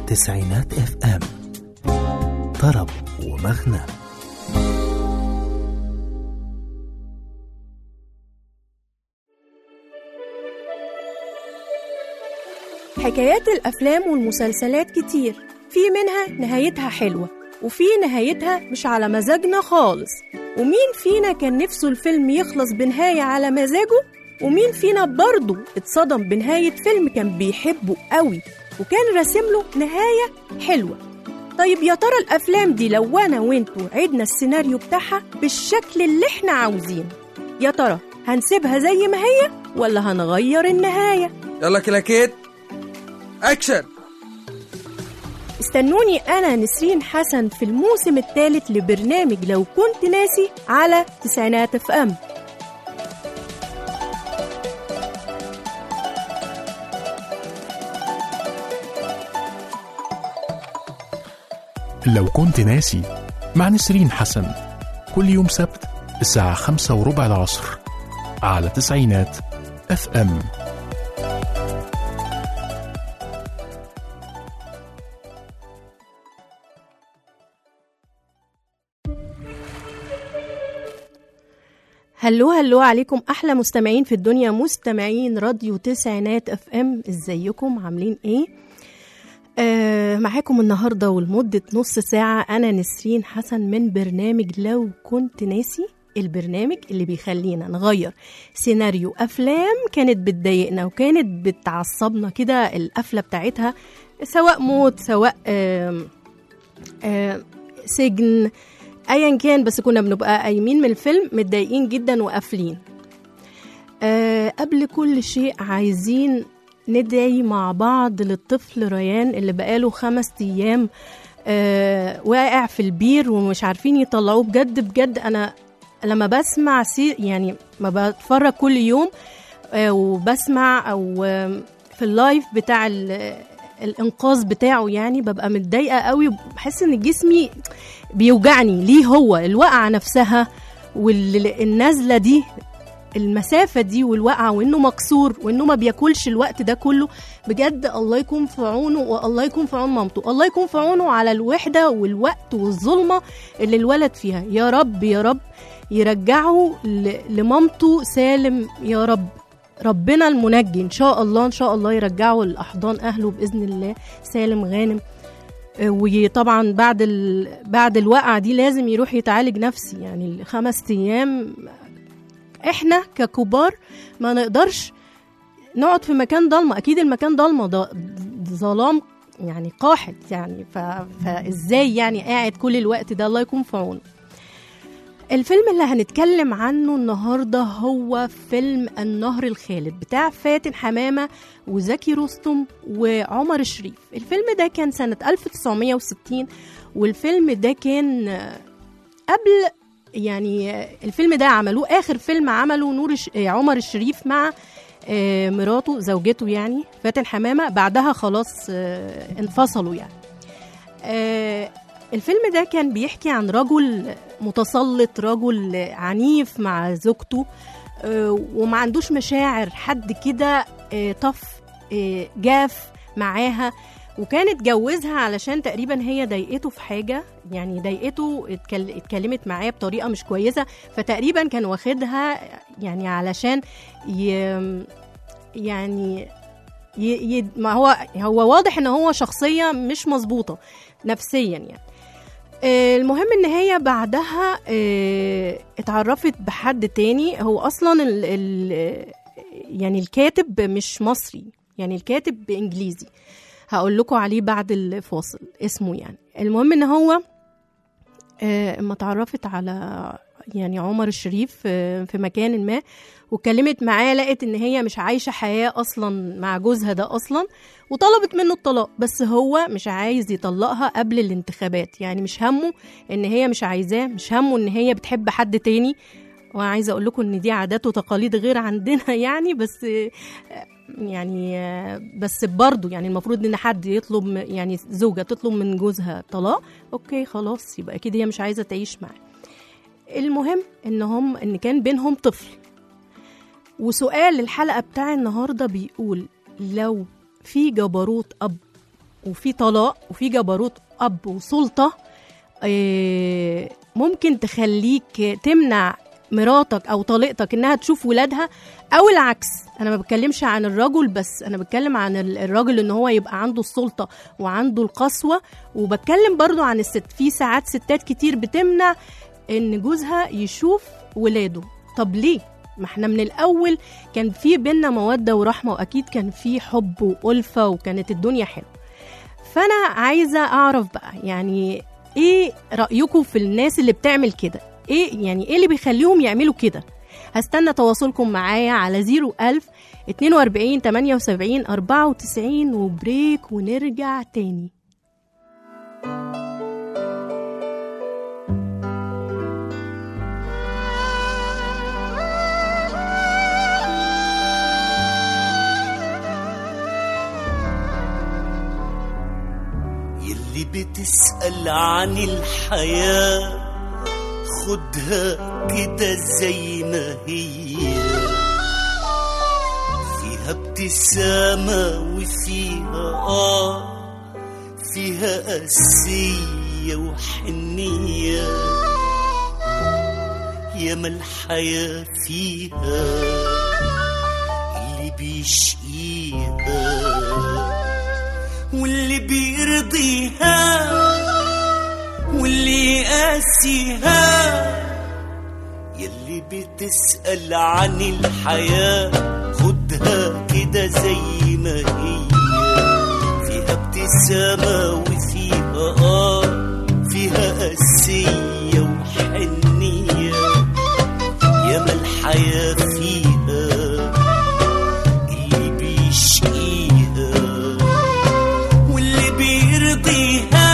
تسعينات اف ام طرب ومغنى حكايات الأفلام والمسلسلات كتير في منها نهايتها حلوة وفي نهايتها مش على مزاجنا خالص ومين فينا كان نفسه الفيلم يخلص بنهاية على مزاجه ومين فينا برضه اتصدم بنهاية فيلم كان بيحبه قوي وكان راسم له نهاية حلوة طيب يا ترى الأفلام دي لو أنا وانتوا عدنا السيناريو بتاعها بالشكل اللي احنا عاوزينه يا ترى هنسيبها زي ما هي ولا هنغير النهاية يلا كلاكيت اكشن استنوني أنا نسرين حسن في الموسم الثالث لبرنامج لو كنت ناسي على تسعينات اف ام لو كنت ناسي مع نسرين حسن كل يوم سبت الساعة خمسة وربع العصر على تسعينات اف ام هلو هلو عليكم احلى مستمعين في الدنيا مستمعين راديو تسعينات اف ام ازيكم عاملين ايه آه معاكم النهارده ولمده نص ساعه انا نسرين حسن من برنامج لو كنت ناسي البرنامج اللي بيخلينا نغير سيناريو افلام كانت بتضايقنا وكانت بتعصبنا كده القفله بتاعتها سواء موت سواء آه آه سجن ايا كان بس كنا بنبقى قايمين من الفيلم متضايقين جدا وقافلين أه قبل كل شيء عايزين ندعي مع بعض للطفل ريان اللي بقاله خمس ايام أه واقع في البير ومش عارفين يطلعوه بجد بجد انا لما بسمع سي يعني ما بتفرج كل يوم أه وبسمع او آه، في اللايف بتاع ال- الانقاذ بتاعه يعني ببقى متضايقه قوي وبحس ان جسمي بيوجعني ليه هو الوقعه نفسها والنازله دي المسافة دي والوقعة وإنه مكسور وإنه ما بياكلش الوقت ده كله بجد الله يكون في عونه والله يكون في عون مامته الله يكون في عونه على الوحدة والوقت والظلمة اللي الولد فيها يا رب يا رب يرجعه ل- لمامته سالم يا رب ربنا المنجي إن شاء الله إن شاء الله يرجعه لأحضان أهله بإذن الله سالم غانم وطبعا بعد ال... بعد الوقعه دي لازم يروح يتعالج نفسي يعني الخمس ايام احنا ككبار ما نقدرش نقعد في مكان ضلمه اكيد المكان ضلمه ده ظلام يعني قاحط يعني ف... فازاي يعني قاعد كل الوقت ده الله يكون في عونه الفيلم اللي هنتكلم عنه النهارده هو فيلم النهر الخالد بتاع فاتن حمامه وزكي رستم وعمر الشريف الفيلم ده كان سنة 1960 والفيلم ده كان آه، قبل يعني آه، الفيلم ده عملوه آخر فيلم عمله نور الش... آه، عمر الشريف مع آه، مراته زوجته يعني فاتن حمامة بعدها خلاص آه، انفصلوا يعني آه، الفيلم ده كان بيحكي عن رجل متسلط رجل عنيف مع زوجته آه، وما عندوش مشاعر حد كده آه، طف آه، جاف معاها وكان اتجوزها علشان تقريبا هي ضايقته في حاجه يعني ضايقته اتكل- اتكلمت معاه بطريقه مش كويسه فتقريبا كان واخدها يعني علشان ي يعني ي... ي... ما هو هو واضح ان هو شخصيه مش مظبوطه نفسيا يعني آه، المهم ان هي بعدها آه، اتعرفت بحد تاني هو اصلا ال ال يعني الكاتب مش مصري يعني الكاتب بانجليزي هقول لكم عليه بعد الفاصل اسمه يعني المهم ان هو آه، اما اتعرفت على يعني عمر الشريف آه، في مكان ما واتكلمت معاه لقت ان هي مش عايشه حياه اصلا مع جوزها ده اصلا وطلبت منه الطلاق بس هو مش عايز يطلقها قبل الانتخابات يعني مش همه ان هي مش عايزاه مش همه ان هي بتحب حد تاني وعايزه اقول لكم ان دي عادات وتقاليد غير عندنا يعني بس آه، يعني آه، بس برضه يعني المفروض ان حد يطلب م- يعني زوجه تطلب من جوزها طلاق اوكي خلاص يبقى اكيد هي مش عايزه تعيش معاه المهم ان هم ان كان بينهم طفل وسؤال الحلقه بتاع النهارده بيقول لو في جبروت اب وفي طلاق وفي جبروت اب وسلطه آه، ممكن تخليك تمنع مراتك او طليقتك انها تشوف ولادها او العكس انا ما بتكلمش عن الرجل بس انا بتكلم عن ال- الراجل ان هو يبقى عنده السلطه وعنده القسوه وبتكلم برضو عن الست في ساعات ستات كتير بتمنع ان جوزها يشوف ولاده طب ليه ما احنا من الاول كان في بينا موده ورحمه واكيد كان في حب والفه وكانت الدنيا حلوه فانا عايزه اعرف بقى يعني ايه رايكم في الناس اللي بتعمل كده ايه يعني ايه اللي بيخليهم يعملوا كده هستنى تواصلكم معايا على 01000 42 78 94 وبريك ونرجع تاني يلي بتسأل عن الحياة خدها كده زي ما هي فيها ابتسامة وفيها آه فيها قاسية وحنية ياما الحياة فيها اللي بيشقيها واللي بيرضيها واللي قاسيها يلي بتسأل عن الحياة خدها كده زي ما هي فيها ابتسامة وفيها آه فيها قاسية وحنية ياما الحياة فيها اللي بيشقيها واللي بيرضيها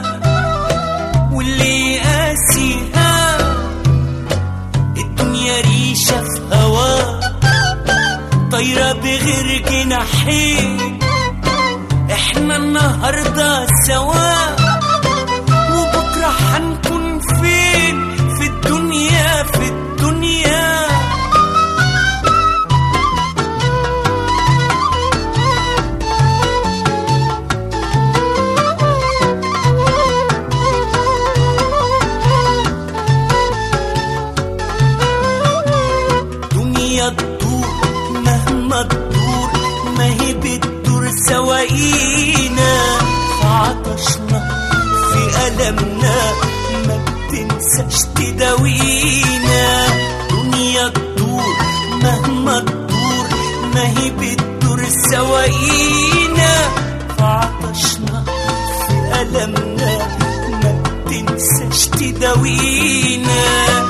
واللي قاسيها الدنيا ريشة في هوا طايرة بغير جناحين احنا النهاردة سوا وبكرة هنكون فين في الدنيا في الدنيا دنيا تدور مهما تدور ما هي بتدور سواقينا في عطشنا في ألمنا ما بتنساش تداوينا دنيا تدور مهما تدور ما هي بتدور سواقينا في عطشنا في ألمنا ما بتنساش تداوينا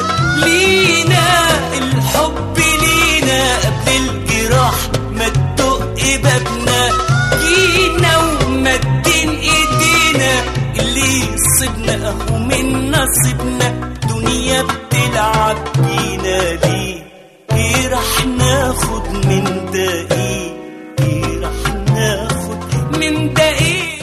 لينا الحب لينا قبل الجراح ما تدق بابنا جينا ومدين ايدينا اللي يصيبنا اهو من نصيبنا دنيا بتلعب بينا ليه ايه راح ناخد من ده ايه ايه راح ناخد من ده ايه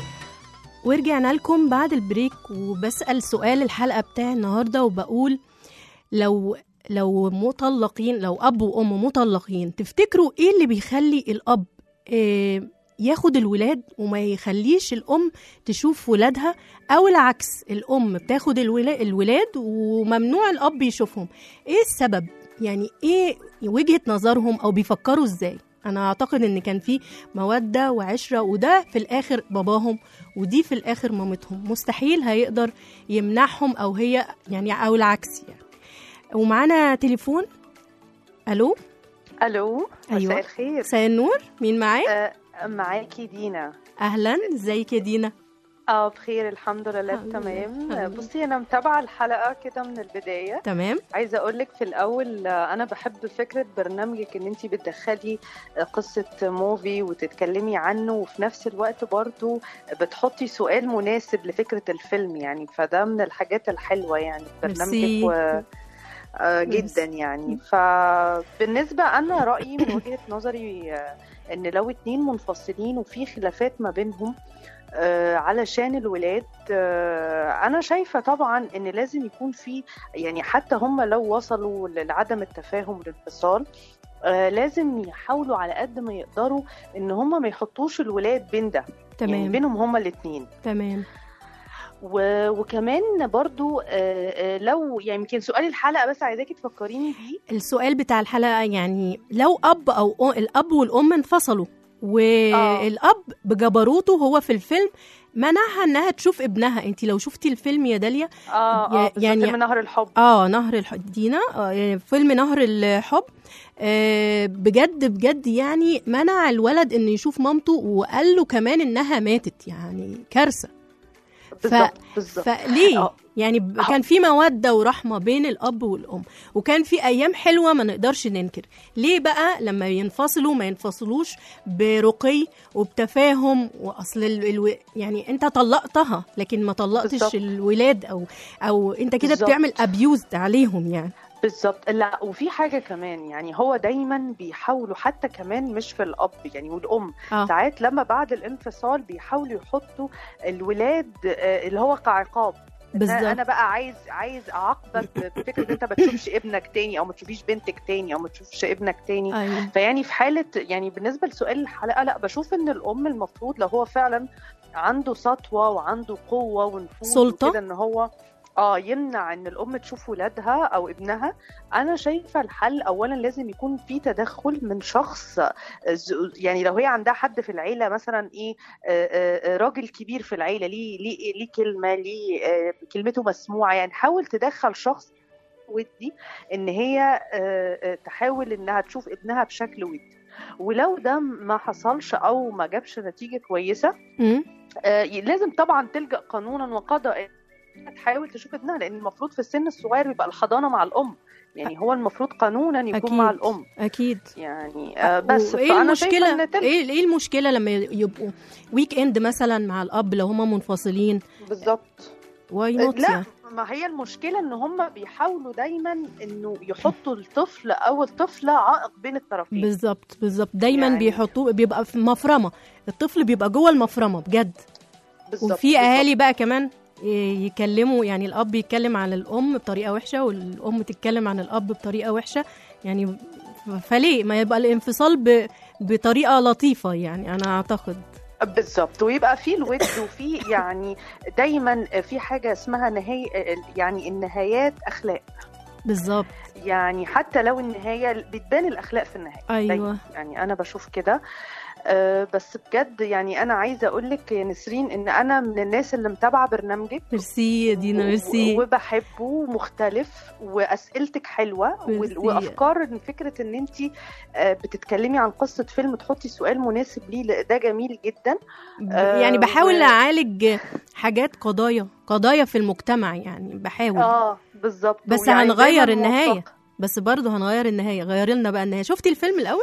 ورجعنا لكم بعد البريك وبسأل سؤال الحلقة بتاع النهاردة وبقول لو لو مطلقين لو أب وأم مطلقين تفتكروا إيه اللي بيخلي الأب آه، ياخد الولاد وما يخليش الأم تشوف ولادها أو العكس الأم بتاخد الولا- الولاد وممنوع الأب يشوفهم إيه السبب؟ يعني إيه وجهة نظرهم أو بيفكروا إزاي؟ أنا أعتقد إن كان في مودة وعشرة وده في الآخر باباهم ودي في الآخر مامتهم مستحيل هيقدر يمنعهم أو هي يعني أو العكس يعني ومعانا تليفون ألو الو أيوة. مساء الخير مساء النور مين معايا؟ آه معاكي دينا أهلا ازيك يا دينا اه بخير الحمد لله الحمد لله، تمام الحمد آه، لله. بصي انا متابعه الحلقه كده من البدايه تمام عايزه اقول لك في الاول آه، انا بحب فكره برنامجك ان انت بتدخلي آه، قصه موفي وتتكلمي عنه وفي نفس الوقت برضو بتحطي سؤال مناسب لفكره الفيلم يعني فده من الحاجات الحلوه يعني في ميرسي. برنامجك و... آه، جدا يعني فبالنسبه انا رايي من وجهه نظري آه، ان لو اتنين منفصلين وفي خلافات ما بينهم آه، علشان الولاد آه، انا شايفه طبعا ان لازم يكون في يعني حتى هم لو وصلوا لعدم التفاهم والانفصال آه، لازم يحاولوا على قد ما يقدروا ان هم ما يحطوش الولاد بين ده يعني تمام بينهم هم الاثنين تمام و... وكمان برضو آه، آه، لو يعني يمكن سؤال الحلقه بس عايزاكي تفكريني بيه السؤال بتاع الحلقة يعني لو أب أو أم الأب والأم انفصلوا والأب بجبروته هو في الفيلم منعها انها تشوف ابنها انت لو شفتي الفيلم يا داليا اه يا- اه يعني- يعني من نهر الحب اه نهر الحب دينا آه يعني فيلم نهر الحب آه بجد بجد يعني منع الولد انه يشوف مامته وقال له كمان انها ماتت يعني كارثه بالظبط بالظبط فليه آه. يعني ب- كان في موده ورحمه بين الاب والام وكان في ايام حلوه ما نقدرش ننكر ليه بقى لما ينفصلوا ما ينفصلوش برقي وبتفاهم واصل ال... الو... يعني انت طلقتها لكن ما طلقتش بالظبط. الولاد او او انت كده بالظبط. بتعمل ابيوز عليهم يعني بالظبط لا وفي حاجه كمان يعني هو دايما بيحاولوا حتى كمان مش في الاب يعني والام اه ساعات لما بعد الانفصال بيحاولوا يحطوا الولاد آه، اللي هو كعقاب إن بالظبط. انا بقى عايز عايز اعاقبك بفكره ان انت ما تشوفش ابنك تاني او ما تشوفيش بنتك تاني او ما تشوفش ابنك تاني ايوه فيعني في حاله يعني بالنسبه لسؤال الحلقه لا بشوف ان الام المفروض لو هو فعلا عنده سطوه وعنده قوه ونفوذ سلطة. وكده ان هو اه يمنع ان الام تشوف ولادها او ابنها انا شايفه الحل اولا لازم يكون في تدخل من شخص ز- يعني لو هي عندها حد في العيله مثلا ايه آه، آه، آه، راجل كبير في العيله ليه ليه ليه كلمه ليه آه، كلمته مسموعه يعني حاول تدخل شخص ودي ان هي آه، آه، تحاول انها تشوف ابنها بشكل ودي ولو ده ما حصلش او ما جابش نتيجه كويسه مم. آه، لازم طبعا تلجا قانونا وقضاء تحاول تشوف ابنها لان المفروض في السن الصغير بيبقى الحضانه مع الام يعني هو المفروض قانونا يكون أكيد. مع الام اكيد يعني آه، بس وايه فانا شايفه المشكله ان تل... ايه ايه المشكله لما يبقوا ويك اند مثلا مع الاب لو هما منفصلين بالظبط واي نوت لا ما هي المشكله ان هم بيحاولوا دايما انه يحطوا الطفل او الطفله عائق بين الطرفين بالظبط بالظبط دايما يعني- بيحطوه بيبقى في مفرمه الطفل بيبقى جوه المفرمه بجد بالظبط وفي اهالي بقى كمان ي- يكلموا يعني الاب يتكلم عن الام بطريقه وحشه والام تتكلم عن الاب بطريقه وحشه يعني ف- فليه ما يبقى الانفصال ب... بطريقه لطيفه يعني انا اعتقد بالظبط ويبقى في الود وفي يعني دايما في حاجه اسمها نهايه يعني النهايات اخلاق بالظبط يعني حتى لو النهايه بتبان الاخلاق في النهايه ايوه دايماً. يعني انا بشوف كده أه بس بجد يعني انا عايزه اقول لك يا نسرين ان انا من الناس اللي متابعه برنامجك ميرسي يا دينا ميرسي و- وبحبه مختلف واسئلتك حلوه وال- ميرسي. وافكار ان فكره ان انت بتتكلمي عن قصه فيلم تحطي سؤال مناسب ليه ده جميل جدا آه، يعني بحاول و- اعالج حاجات قضايا قضايا في المجتمع يعني بحاول اه بالظبط بس ويعني هنغير دايماً النهايه موفقة. بس برضه هنغير النهايه غير لنا بقى النهايه شفتي الفيلم الاول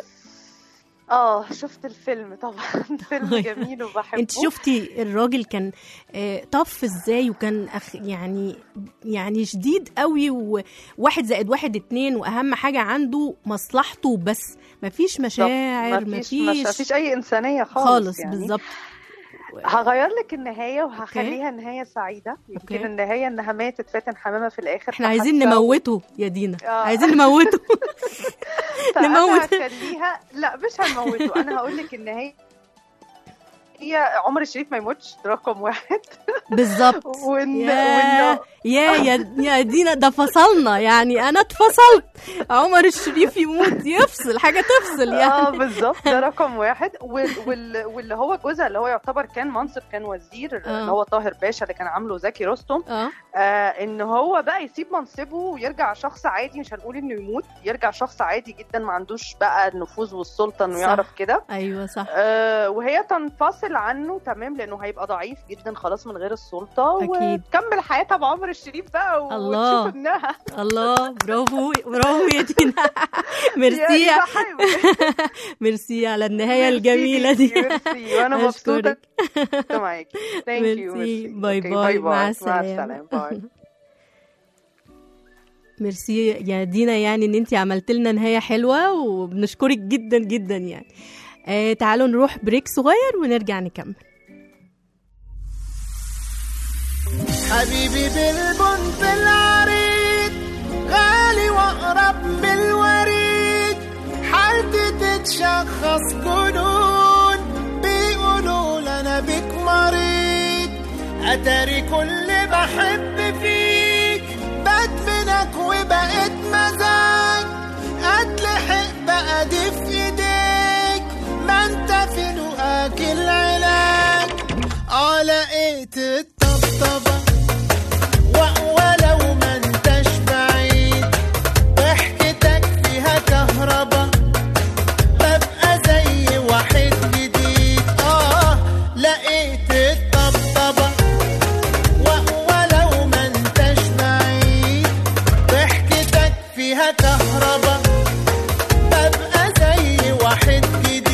اه شفت الفيلم طبعا فيلم جميل وبحبه انت شفتي الراجل كان آه، طف ازاي وكان أخ يعني يعني شديد قوي وواحد زائد واحد اتنين واهم حاجه عنده مصلحته بس مفيش مشاعر مفيش مفيش, مفيش اي انسانيه خالص, خالص يعني. بالظبط هغير لك النهايه وهخليها نهايه سعيده أوكي. يمكن النهايه انها ماتت فاتن حمامه في الاخر احنا عايزين فحاسة- نموته يا دينا آه. عايزين نموته فأنا نموت. هخليها لا مش هنموته انا هقول لك النهايه هي عمر الشريف ما يموتش ده رقم واحد بالظبط وإن يا وإنه- يا يا يا دينا ده فصلنا يعني انا اتفصلت عمر الشريف يموت يفصل حاجه تفصل اه يعني بالظبط ده رقم واحد وال وال واللي هو جوزها اللي هو يعتبر كان منصب كان وزير آه. اللي هو طاهر باشا اللي كان عامله زكي رستم اه آه ان هو بقى يسيب منصبه ويرجع شخص عادي مش هنقول انه يموت يرجع شخص عادي جدا ما عندوش بقى النفوذ والسلطه انه صح. يعرف كده ايوه صح آه وهي تنفصل عنه تمام لانه هيبقى ضعيف جدا خلاص من غير السلطه أكيد. وتكمل حياتها بعمر الشريف بقى و- الله. وتشوف ابنها الله برافو برافو يا دينا ميرسي يعني بحب. ميرسي على النهايه ميرسي الجميله ليكي، دي ميرسي وانا مبسوطه أشكرك. كنت معاكي ثانك يو ميرسي. باي باي. مع السلامة. باي ميرسي يا دينا يعني ان انت عملت لنا نهايه حلوه وبنشكرك جدا جدا يعني آه تعالوا نروح بريك صغير ونرجع نكمل حبيبي بالبنت العريض غالي واقرب من الوريد حالتي تتشخص جنون بيقولوا انا بيك مريض اتاري كل بحب فيك بدفنك وبقيت مزاج اتلحق بقى دي في ايديك ما انت في لقاك العلاج اه لقيت الطبطبة و- ولو ما انتش بعيد ضحكتك فيها كهربا ببقى زي واحد جديد اه لقيت الطبطبة و- ولو ما انتش بعيد ضحكتك فيها كهربا ببقى زي واحد جديد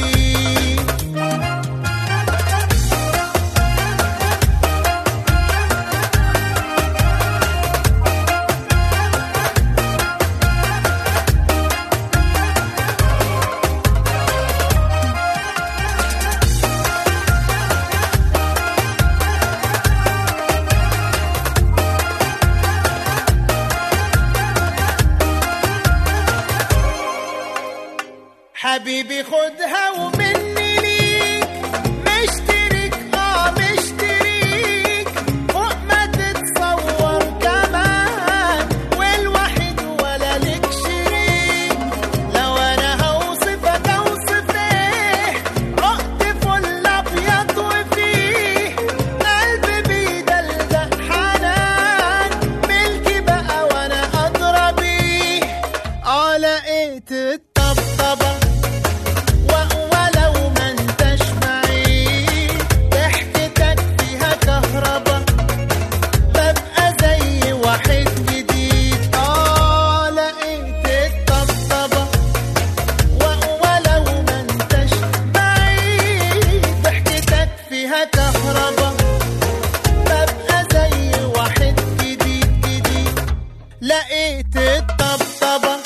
حبيبي خدها ومني ليك مشترك اه مشتريك فوق ما تتصور كمان والوحيد ولا لك شريك لو انا هوصفك اوصف ايه عقد فل ابيض وفيه قلبي بيدلدق حنان ملكي بقى وانا ادرى بيه اه لقيت الطبطبه و- ولو ما انتش معي ضحكتك فيها كهربا ببقى زي واحد جديد اه لقيت الطبطبة و- ولو ما انتش معي ضحكتك فيها كهربا ببقى زي واحد جديد جديد لقيت الطبطبة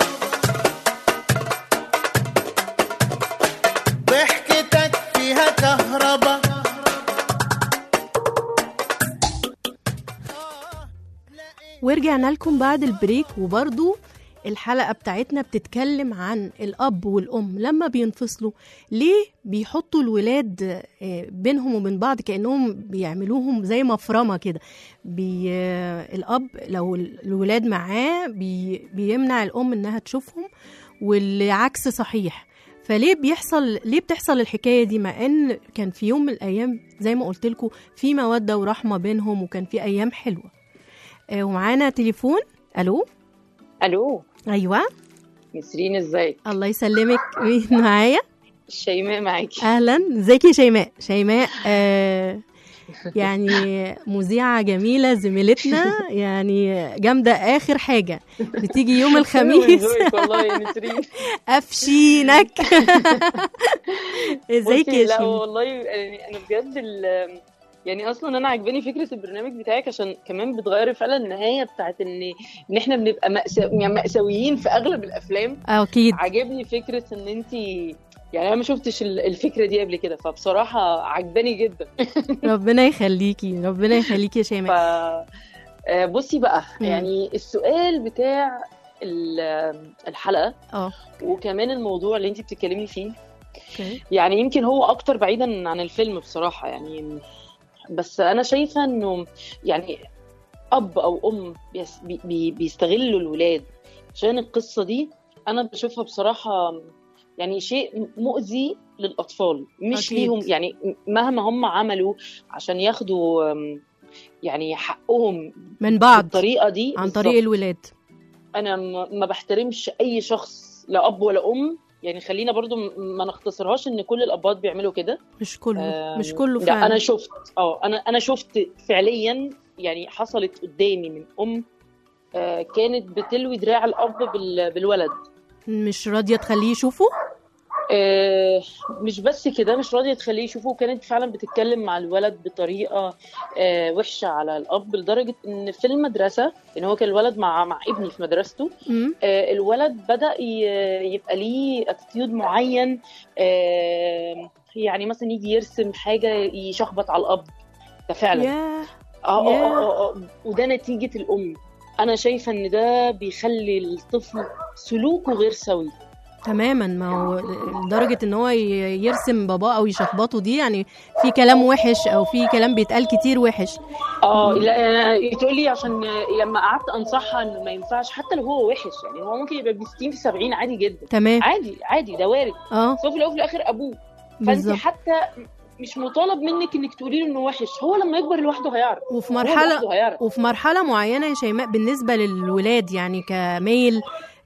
ضحكتك فيها كهربا ورجعنا لكم بعد البريك وبرضو الحلقة بتاعتنا بتتكلم عن الأب والأم لما بينفصلوا ليه بيحطوا الولاد آه، بينهم وبين بعض كأنهم بيعملوهم زي مفرمة كده بي آه، الأب لو الولاد معاه بي بيمنع الأم إنها تشوفهم والعكس صحيح فليه بيحصل ليه بتحصل الحكايه دي مع ان كان في يوم من الايام زي ما قلت لكم في موده ورحمه بينهم وكان في ايام حلوه آه، ومعانا تليفون الو الو ايوه نسرين ازيك الله يسلمك مين معايا شيماء معاكي اهلا ازيك يا شيماء شيماء آه يعني مذيعة جميلة زميلتنا يعني جامدة آخر حاجة بتيجي يوم الخميس ذوقك والله يا نسرين أفشينك ازيك بصي، يا لا شيماء والله يعني انا بجد ال- يعني اصلا انا عجباني فكره البرنامج بتاعك عشان كمان بتغيري فعلا النهايه بتاعت ان ان احنا بنبقى مأسا... يعني مأساويين في اغلب الافلام أكيد عاجبني فكره ان انت يعني انا ما شفتش ال- الفكره دي قبل كده فبصراحه عجباني جدا ربنا يخليكي ربنا يخليكي يا ف شيماء آه، بصي بقى مم. يعني السؤال بتاع ال- الحلقه اه وكمان الموضوع اللي انت بتتكلمي فيه اوكي يعني يمكن هو اكتر بعيدا عن الفيلم بصراحه يعني بس انا شايفه انه يعني اب او ام بيس- بي- بي- بيستغلوا الولاد عشان القصه دي انا بشوفها بصراحه يعني شيء مؤذي للاطفال مش أكيد. ليهم يعني مهما هم عملوا عشان ياخدوا أم، يعني حقهم من بعض بالطريقه دي عن بالظبط. طريق الولاد انا ما ما بحترمش اي شخص لا اب ولا ام يعني خلينا برضو م- ما نختصرهاش ان كل الابات بيعملوا كده مش كله آم، مش كله لا فعلا انا شفت اه انا انا شفت فعليا يعني حصلت قدامي من ام آه، كانت بتلوي دراع الاب بال- بالولد مش راضية تخليه يشوفه آه، مش بس كده مش راضيه تخليه يشوفه وكانت فعلا بتتكلم مع الولد بطريقه آه، وحشه على الاب لدرجه ان في المدرسه ان هو كان الولد مع مع ابني في مدرسته مم. آه، الولد بدا ي- يبقى ليه اتيتيود معين آه، يعني مثلا يجي يرسم حاجه يشخبط على الاب ده فعلا ياه اه اه ياه. اه اه وده نتيجة الأم أنا شايفة إن ده بيخلي الطفل سلوكه غير سوي تماما ما هو لدرجة ان هو ي- يرسم باباه او يشخبطه دي يعني في كلام وحش او في كلام بيتقال كتير وحش اه لا تقول لي عشان لما قعدت أنصحها إنه ما ينفعش حتى لو هو وحش يعني هو ممكن يبقى ب 60 في 70 عادي جدا تمام عادي عادي ده وارد اه بس هو في الأول وفي الآخر أبوه فأنت بالظبط حتى مش مطالب منك إنك تقولي له إنه وحش هو لما يكبر لوحده هيعرف وفي هو مرحلة لوحده هيعرف وفي مرحلة معينة يا شيماء بالنسبة للولاد يعني كميل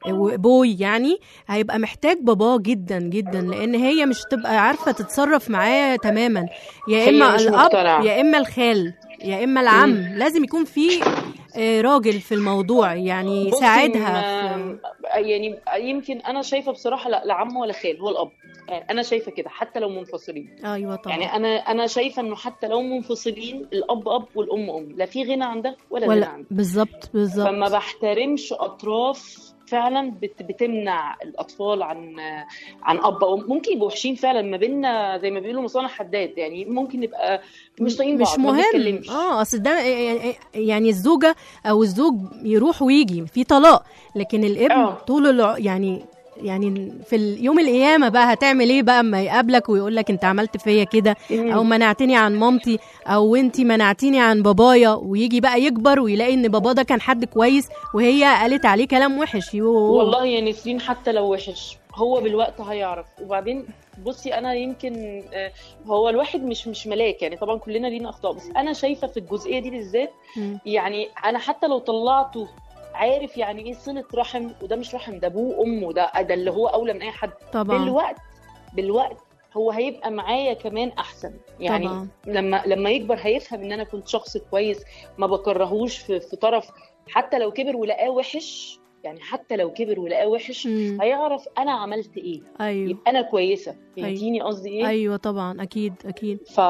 بوي يعني هيبقى محتاج باباه جدا جدا لان هي مش تبقى عارفه تتصرف معاه تماما يا هي اما مش الاب مقتنعة. يا اما الخال يا اما العم لازم يكون في آه، راجل في الموضوع يعني بصي، يساعدها في... ما- يعني يمكن انا شايفه بصراحه لا لا عم ولا خال هو الاب يعني انا شايفه كده حتى لو منفصلين ايوه طبعا يعني انا انا شايفه انه حتى لو منفصلين الاب اب والام ام لا في غنى عن ده ولا, غنى ولا عن ده بالظبط بالظبط فما بحترمش اطراف فعلا بت بتمنع الاطفال عن عن اب او أم. ممكن يبقوا وحشين فعلا ما بيننا زي ما بيقولوا مصالح حداد يعني ممكن نبقى مش طايقين مش بعض ما مهم بنتكلمش اه اصل ده يعني- يعني الزوجه او الزوج يروح ويجي في طلاق لكن الابن آه. طول الع... يعني يعني في اليوم القيامه بقى هتعمل ايه بقى اما يقابلك ويقول لك انت عملت فيا كده او منعتني عن مامتي او انت منعتيني عن بابايا ويجي بقى يكبر ويلاقي ان بابا ده كان حد كويس وهي قالت عليه كلام وحش يوه. والله يا نسرين حتى لو وحش هو بالوقت هيعرف وبعدين بصي انا يمكن آه، هو الواحد مش مش ملاك يعني طبعا كلنا لينا اخطاء بس انا شايفه في الجزئيه دي بالذات مم. يعني انا حتى لو طلعته عارف يعني ايه صله رحم وده مش رحم ده ابوه وامه ده ده اللي هو اولى من اي حد طبعا بالوقت بالوقت هو هيبقى معايا كمان احسن يعني طبعا لما لما يكبر هيفهم ان انا كنت شخص كويس ما بكرهوش في, في طرف حتى لو كبر ولقاه وحش يعني حتى لو كبر ولقاه وحش مم. هيعرف انا عملت ايه ايوه يبقى انا كويسه فهمتيني قصدي ايه ايوه طبعا اكيد اكيد ف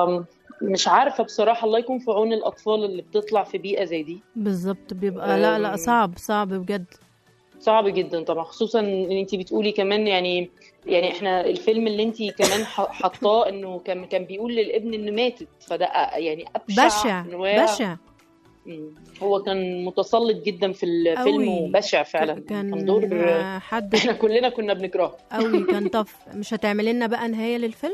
مش عارفه بصراحه الله يكون في عون الاطفال اللي بتطلع في بيئه زي دي بالظبط بيبقى لا لا أم. صعب صعب بجد صعب جدا طبعا خصوصا ان انت بتقولي كمان يعني يعني احنا الفيلم اللي انت كمان ح- حطاه انه كان كان بيقول للابن انه ماتت فده أ- يعني ابشع بشع أنواع- بشع مم. هو كان متسلط جدا في الفيلم أوي. وبشع فعلا كان كان دور حد احنا كلنا كنا بنكرهه قوي كان طف مش هتعمل لنا بقى نهايه للفيلم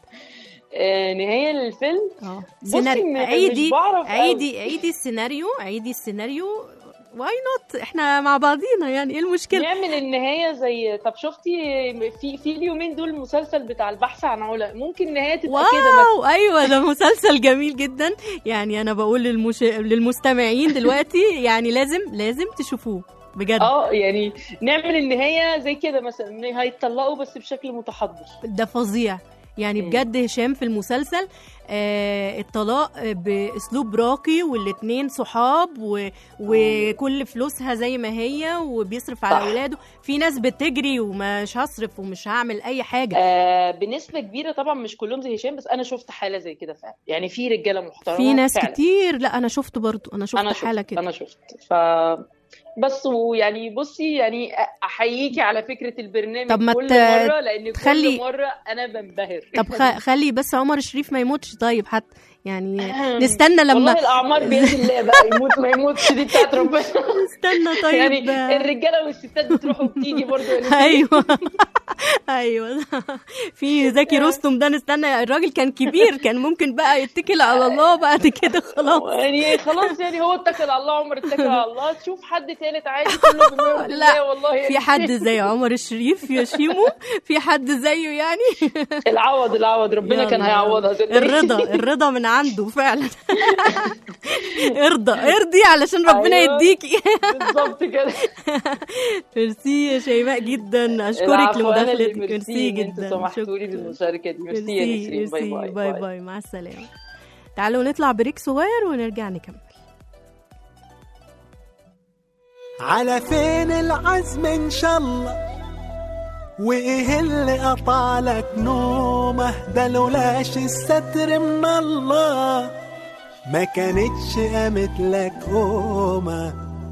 آه نهايه للفيلم اه بصي سيناريو م- عيدي مش بعرف أوي. عيدي عيدي السيناريو عيدي السيناريو واي نوت احنا مع بعضينا يعني ايه المشكله نعمل النهايه زي طب شفتي في في اليومين دول المسلسل بتاع البحث عن علا ممكن النهايه تبقى كده مثلا واو ايوه ده مسلسل جميل جدا يعني انا بقول للمش... للمستمعين دلوقتي يعني لازم لازم تشوفوه بجد اه يعني نعمل النهايه زي كده مثلا إن هيتطلقوا بس بشكل متحضر ده فظيع يعني مم. بجد هشام في المسلسل آه الطلاق آه، باسلوب راقي والاتنين صحاب و... وكل فلوسها زي ما هي وبيصرف على صح. اولاده في ناس بتجري ومش هصرف ومش هعمل اي حاجه آه بنسبه كبيره طبعا مش كلهم زي هشام بس انا شفت حاله زي كده فعلا يعني في رجاله محترمه في ناس فعلا. كتير لا انا شفت برضو انا شفت انا حاله شفت كده انا شفت ف بس ويعني بصي يعني احييكي على فكره البرنامج طب ما كل ت- مره لان تخلي- كل مره انا بنبهر طب خ... خلي بس عمر الشريف ما يموتش طيب حتى يعني نستنى لما والله الاعمار بيد الله بقى يموت ما يموتش دي بتاعت ربنا نستنى طيب يعني الرجاله والستات بتروح وبتيجي برضه يعني ايوه ايوه في زكي رستم ده نستنى الراجل كان كبير كان ممكن بقى يتكل على الله بعد كده خلاص يعني خلاص يعني هو اتكل على الله عمر اتكل على الله تشوف حد تالت عادي كله بما يرضي لا، الله والله يعني في حد زي عمر الشريف يا شيمو في حد زيه يعني العوض العوض ربنا كان يلا. هيعوضها صدقني. الرضا الرضا من عنده فعلا ارضى ارضي علشان ربنا أيوة. يديكي بالظبط كده ميرسي يا شيماء جدا اشكرك العفو، أنا اللي لمداخلتك ميرسي إن انتوا جدا سمحتوا لي شكراً. بالمشاركه دي ميرسي يا ميرسي نسرين باي ميرسي باي باي باي مع السلامة تعالوا نطلع بريك صغير ونرجع نكمل على فين العزم ان شاء الله وايه اللي قطع لك نومه ده لولاش الستر من الله ما كانتش قامت لك قومه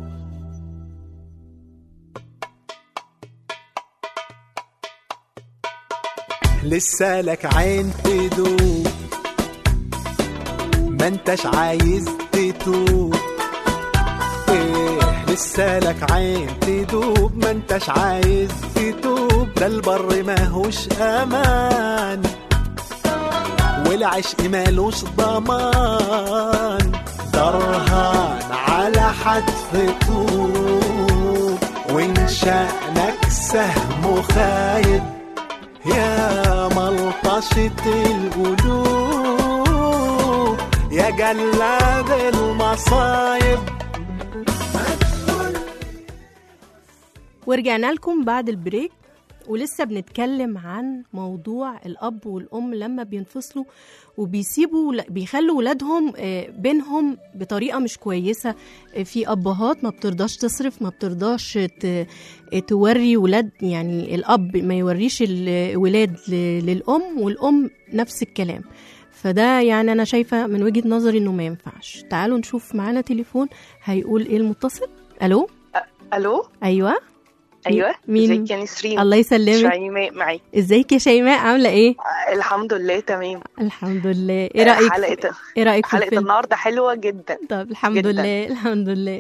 لسه لك عين تدوب ما انتش عايز تتوب ايه لسه لك عين تدوب ما انتش عايز تتوب ده البر ماهوش امان والعشق مالوش ضمان درهان على حتف طوب وان شأنك سهم خايب يا ملطشة القلوب يا جلاد المصايب ورجعنا لكم بعد البريك ولسه بنتكلم عن موضوع الأب والأم لما بينفصلوا وبيسيبوا بيخلوا ولادهم آه، بينهم بطريقة مش كويسة آه، في أبهات ما بترضاش تصرف ما بترضاش ت- توري ولاد يعني الأب ما يوريش الولاد ل- للأم والأم نفس الكلام فده يعني أنا شايفة من وجهة نظري إنه ما ينفعش تعالوا نشوف معانا تليفون هيقول إيه المتصل ألو الو أيوة ايوه مين؟ ازيك يا نسرين الله يسلمك شيماء معي ازيك يا شيماء عامله ايه الحمد لله تمام الحمد لله ايه رايك حلقه ايه رايك في حلقه الفيلم النهارده حلوه جدا طب الحمد جداً. لله الحمد لله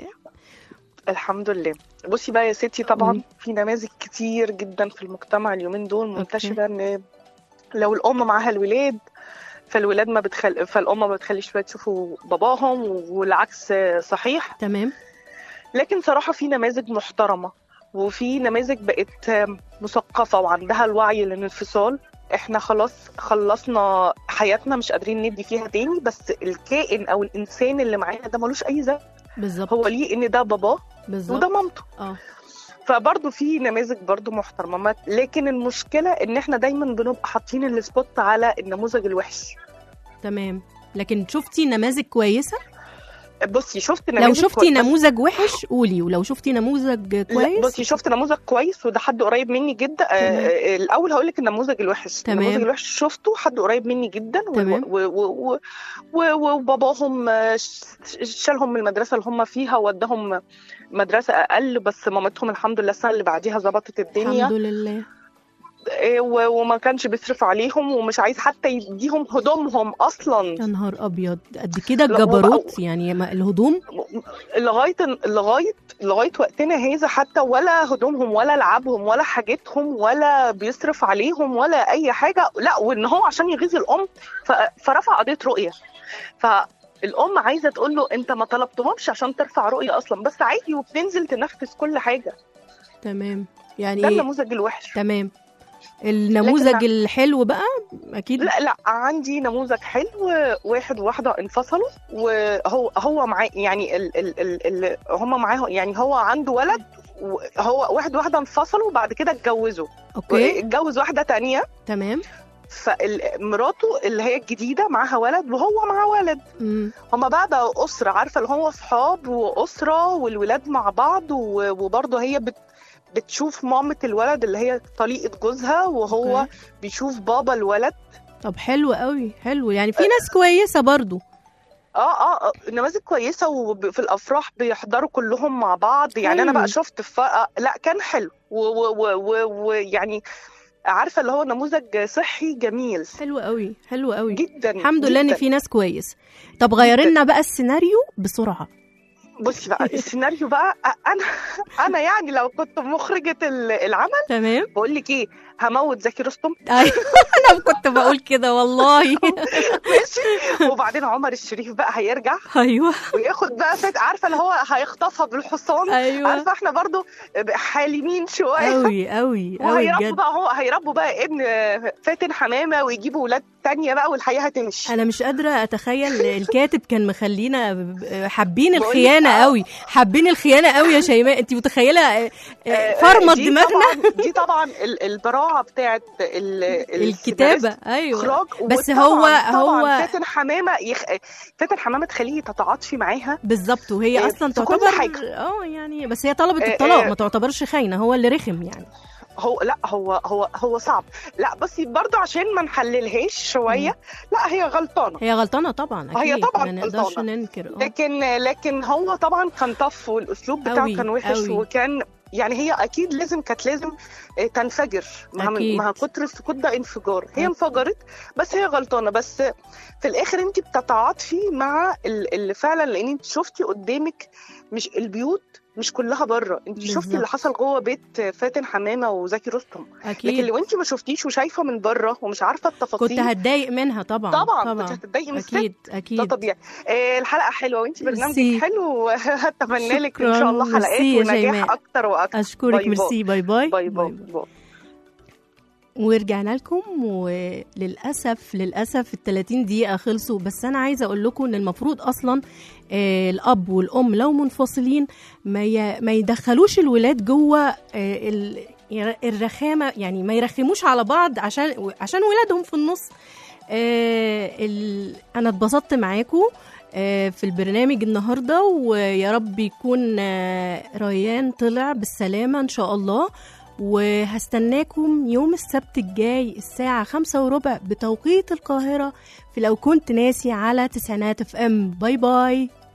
الحمد لله بصي بقى يا ستي طبعا مم. في نماذج كتير جدا في المجتمع اليومين دول منتشره ان لو الام معاها الولاد فالولاد ما بتخل... فالام ما بتخليش الولاد يشوفوا باباهم والعكس صحيح تمام لكن صراحه في نماذج محترمه وفي نماذج بقت مثقفه وعندها الوعي للانفصال احنا خلاص خلصنا حياتنا مش قادرين ندي فيها تاني بس الكائن او الانسان اللي معانا ده ملوش اي ذنب بالظبط هو ليه ان ده باباه بالظبط وده مامته اه فبرضه في نماذج برضه محترمه ما- لكن المشكله ان احنا دايما بنبقى حاطين السبوت على النموذج الوحش تمام لكن شفتي نماذج كويسه بصي شفت لو نماذج شفتي كوي- بس- نموذج وحش قولي ولو شفتي نموذج لا كويس بصي شفت نموذج كويس وده حد قريب مني جدا آه آه، الاول هقول لك النموذج الوحش تمام. النموذج الوحش شفته حد قريب مني جدا و- تمام. و- و- و- و- وباباهم آه، ش- شالهم من المدرسه اللي هم فيها وداهم مدرسه اقل بس مامتهم الحمد لله السنه اللي بعديها ظبطت الدنيا الحمد لله إيه، و- وما كانش بيصرف عليهم ومش عايز حتى يديهم هدومهم اصلا يا نهار ابيض قد كده لا، الجبروت يعني ما الهدوم لغايه لغايه لغايه وقتنا هذا حتى ولا هدومهم ولا لعبهم ولا حاجتهم ولا بيصرف عليهم ولا اي حاجه لا وان هو عشان يغيظ الام ف- فرفع قضيه رؤيه فالام عايزه تقول له انت ما طلبتهمش عشان ترفع رؤيه اصلا بس عادي وبتنزل تنفذ كل حاجه تمام ده يعني النموذج الوحش تمام النموذج لكن- الحلو بقى اكيد لا لا عندي نموذج حلو واحد وواحده انفصلوا وهو هو معاه يعني ال ال ال ال هم معاه يعني هو عنده ولد وهو واحد وواحده انفصلوا وبعد كده اتجوزوا اوكي اتجوز واحده تانية تمام فمراته اللي هي الجديده معاها ولد وهو معاه ولد مم. هما بقى بقوا اسره عارفه اللي هو صحاب واسره والولاد مع بعض و- وبرضه هي بت بتشوف مامة الولد اللي هي طليقة جوزها وهو أوكي. بيشوف بابا الولد طب حلو قوي حلو يعني في ناس كويسه برضو اه اه آه، نماذج كويسه وفي الافراح بيحضروا كلهم مع بعض يعني انا حلو. بقى شفت ف... آه، لا كان حلو ويعني عارفه اللي هو نموذج صحي جميل حلو قوي حلو قوي جدا الحمد لله ان جداً. في ناس كويس طب غير لنا بقى السيناريو بسرعه بصي بقى السيناريو بقى آه، انا انا يعني لو كنت مخرجه ال- العمل تمام بقول لك ايه هموت زكي رستم ايوه انا كنت بقول كده والله ماشي وبعدين عمر الشريف بقى هيرجع ايوه وياخد بقى فات عارفه اللي هو هيخطفها بالحصان ايوه عارفه احنا برضو حالمين شويه قوي قوي قوي وهيربوا بجد بقى هو هيربوا بقى ابن فاتن حمامه ويجيبوا ولاد تانية بقى والحياه هتمشي انا مش قادره اتخيل الكاتب كان مخلينا ب- حابين بقولك الخيانه آه. قوي حابين الخيانه قوي يا شيماء انت متخيله آه، آه، فرمط دي دماغنا طبعا دي طبعا ال- البراعه بتاعت ال- الكتابه ايوه اخراج بس وطبعاً- هو- طبعاً هو- فاتن حمامه يخ... فاتن حمامه تخليه تتعاطفي معاها بالظبط وهي آه، اصلا في كل تعتبر حاجة. اه يعني بس هي طلبت آه، الطلاق آه. ما تعتبرش خاينه هو اللي رخم يعني هو لا هو هو هو صعب لا بصي برضو عشان ما نحللهاش شويه لا هي غلطانه هي غلطانه طبعا اكيد هي طبعاً ما نقدرش غلطانة. ننكر آه. لكن لكن هو طبعا كان طف والاسلوب بتاعه أوي، كان وحش أوي. وكان يعني هي اكيد لازم كانت لازم آه، تنفجر مع أكيد. مع كتر السكوت ده انفجار هي أكيد. انفجرت بس هي غلطانه بس في الاخر انت بتتعاطفي مع ال- اللي فعلا لان انت شفتي قدامك مش البيوت مش كلها بره انت بالظبط. شفتي اللي حصل جوه بيت فاتن حمامه وزكي رستم لكن اكيد لو انت ما شفتيش وشايفه من بره ومش عارفه التفاصيل كنت هتضايق منها طبعا طبعا, كنت طبعا هتتضايقي من الست اكيد ده اكيد طبيعي آه الحلقه حلوه وانت برنامجك ميرسي. حلو اتمنى لك ان شكراً. شاء الله ميرسي حلقات يا ونجاح جيماء. اكتر واكتر اشكرك باي باي. ميرسي باي باي باي باي, باي. ورجعنا لكم وللاسف للاسف ال 30 دقيقه خلصوا بس انا عايزه اقول لكم ان المفروض اصلا آه، الاب والام لو منفصلين ما ي- ما يدخلوش الولاد جوه آه، ال- ير- الرخامه يعني ما يرخموش على بعض عشان عشان ولادهم في النص آه، ال- انا اتبسطت معاكم آه، في البرنامج النهارده ويا رب يكون آه، ريان طلع بالسلامه ان شاء الله وهستناكم يوم السبت الجاي الساعة خمسة وربع بتوقيت القاهرة في لو كنت ناسي على تسعينات اف ام باي باي